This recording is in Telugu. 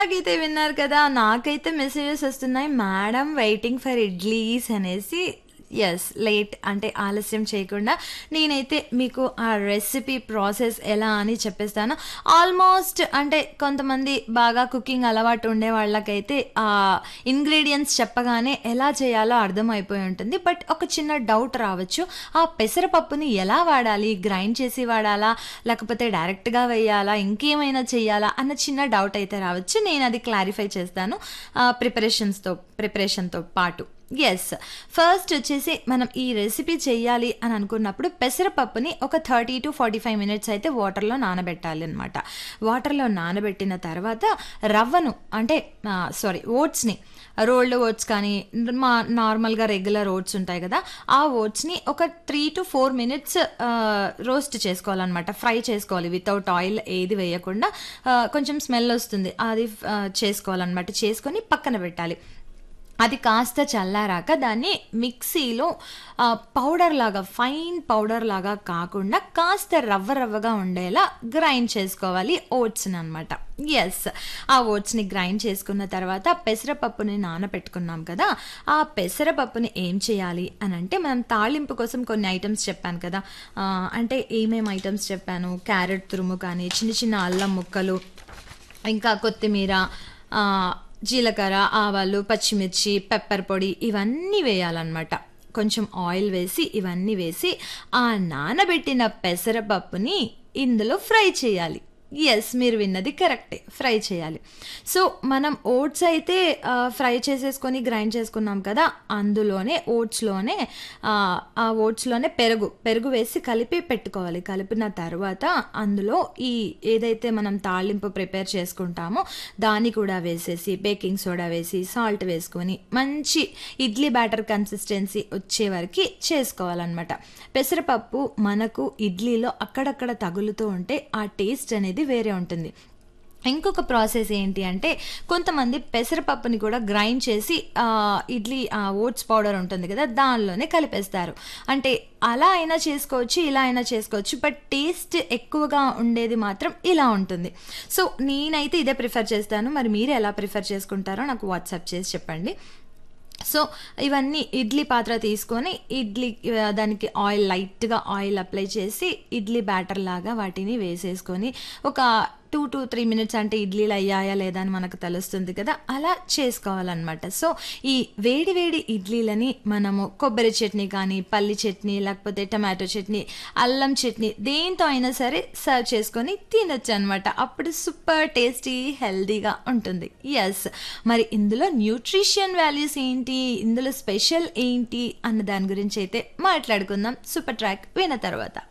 అయితే విన్నారు కదా నాకైతే మెసేజెస్ వస్తున్నాయి మేడం వెయిటింగ్ ఫర్ ఇడ్లీస్ అనేసి ఎస్ లేట్ అంటే ఆలస్యం చేయకుండా నేనైతే మీకు ఆ రెసిపీ ప్రాసెస్ ఎలా అని చెప్పేస్తాను ఆల్మోస్ట్ అంటే కొంతమంది బాగా కుకింగ్ అలవాటు ఉండే వాళ్ళకైతే ఆ ఇంగ్రీడియంట్స్ చెప్పగానే ఎలా చేయాలో అర్థమైపోయి ఉంటుంది బట్ ఒక చిన్న డౌట్ రావచ్చు ఆ పెసరపప్పుని ఎలా వాడాలి గ్రైండ్ చేసి వాడాలా లేకపోతే డైరెక్ట్గా వేయాలా ఇంకేమైనా చేయాలా అన్న చిన్న డౌట్ అయితే రావచ్చు నేను అది క్లారిఫై చేస్తాను ప్రిపరేషన్స్తో ప్రిపరేషన్తో పాటు ఎస్ ఫస్ట్ వచ్చేసి మనం ఈ రెసిపీ చేయాలి అని అనుకున్నప్పుడు పెసరపప్పుని ఒక thirty to forty five minutes అయితే వాటర్లో నానబెట్టాలి అనమాట వాటర్లో నానబెట్టిన తర్వాత రవ్వను అంటే సారీ ఓట్స్ని రోల్డ్ ఓట్స్ కానీ మా నార్మల్గా రెగ్యులర్ ఓట్స్ ఉంటాయి కదా ఆ ఓట్స్ని ఒక three to four minutes roast చేసుకోవాలన్నమాట ఫ్రై చేసుకోవాలి వితౌట్ ఆయిల్ ఏది వేయకుండా ఆ, కొంచెం స్మెల్ వస్తుంది అది ఆ, చేసుకోవాలన్నమాట చేసుకొని పక్కన పెట్టాలి అది కాస్త చల్లారాక దాన్ని మిక్సీలో ఆ, పౌడర్ లాగా ఫైన్ పౌడర్ లాగా కాకుండా కాస్త రవ్వ రవ్వగా ఉండేలా గ్రైండ్ చేసుకోవాలి ఓట్స్ని అనమాట ఎస్ ఆ ఓట్స్ని గ్రైండ్ చేసుకున్న తర్వాత పెసరపప్పుని నానబెట్టుకున్నాం కదా ఆ పెసరపప్పుని ఏం చేయాలి అని అంటే మనం తాళింపు కోసం కొన్ని ఐటమ్స్ చెప్పాను కదా ఆ, అంటే ఏమేమి ఐటమ్స్ చెప్పాను క్యారెట్ తురుము కానీ చిన్న చిన్న అల్లం ముక్కలు ఇంకా కొత్తిమీర ఆ, జీలకర్ర ఆవాలు పచ్చిమిర్చి పెప్పర్ పొడి ఇవన్నీ వేయాలన్నమాట కొంచెం ఆయిల్ వేసి ఇవన్నీ వేసి ఆ నానబెట్టిన పెసరపప్పుని ఇందులో ఫ్రై చేయాలి ఎస్ మీరు విన్నది కరెక్టే ఫ్రై చేయాలి సో మనం ఓట్స్ అయితే ఆ, ఫ్రై చేసేసుకొని గ్రైండ్ చేసుకున్నాం కదా అందులోనే ఓట్స్లోనే ఆ, ఆ ఓట్స్లోనే పెరుగు పెరుగు వేసి కలిపి పెట్టుకోవాలి కలిపిన తర్వాత అందులో ఈ ఏదైతే మనం తాళింపు ప్రిపేర్ చేసుకుంటామో దాన్ని కూడా వేసేసి బేకింగ్ సోడా వేసి సాల్ట్ వేసుకొని మంచి ఇడ్లీ బ్యాటర్ కన్సిస్టెన్సీ వచ్చే వరకు చేసుకోవాలన్నమాట పెసరపప్పు మనకు ఇడ్లీలో అక్కడక్కడ తగులుతూ ఉంటే ఆ టేస్ట్ అనేది వేరే ఉంటుంది ఇంకొక ప్రాసెస్ ఏంటి అంటే కొంతమంది పెసరపప్పుని కూడా గ్రైండ్ చేసి ఆ, ఇడ్లీ ఆ, ఓట్స్ పౌడర్ ఉంటుంది కదా దానిలోనే కలిపేస్తారు అంటే అలా అయినా చేసుకోవచ్చు ఇలా అయినా చేసుకోవచ్చు బట్ టేస్ట్ ఎక్కువగా ఉండేది మాత్రం ఇలా ఉంటుంది సో నేనైతే ఇదే ప్రిఫర్ చేస్తాను మరి మీరు ఎలా ప్రిఫర్ చేసుకుంటారో నాకు వాట్సాప్ చేసి చెప్పండి సో ఇవన్నీ ఇడ్లీ పాత్ర తీసుకొని ఇడ్లీ ఆ, దానికి ఆయిల్ లైట్గా ఆయిల్ అప్లై చేసి ఇడ్లీ బ్యాటర్ లాగా వాటిని వేసేసుకొని ఒక టూ టు త్రీ మినిట్స్ అంటే ఇడ్లీలు అయ్యాయా లేదా అని మనకు తెలుస్తుంది కదా అలా చేసుకోవాలన్నమాట సో ఈ వేడి వేడి ఇడ్లీలని మనము కొబ్బరి చట్నీ కానీ పల్లి చట్నీ లేకపోతే టమాటో చట్నీ అల్లం చట్నీ దేంతో అయినా సరే సర్వ్ చేసుకొని తినొచ్చు అనమాట అప్పుడు సూపర్ టేస్టీ హెల్దీగా ఉంటుంది ఎస్ మరి ఇందులో న్యూట్రిషన్ వాల్యూస్ ఏంటి ఇందులో స్పెషల్ ఏంటి అన్న దాని గురించి అయితే మాట్లాడుకుందాం సూపర్ ట్రాక్ విన్న తర్వాత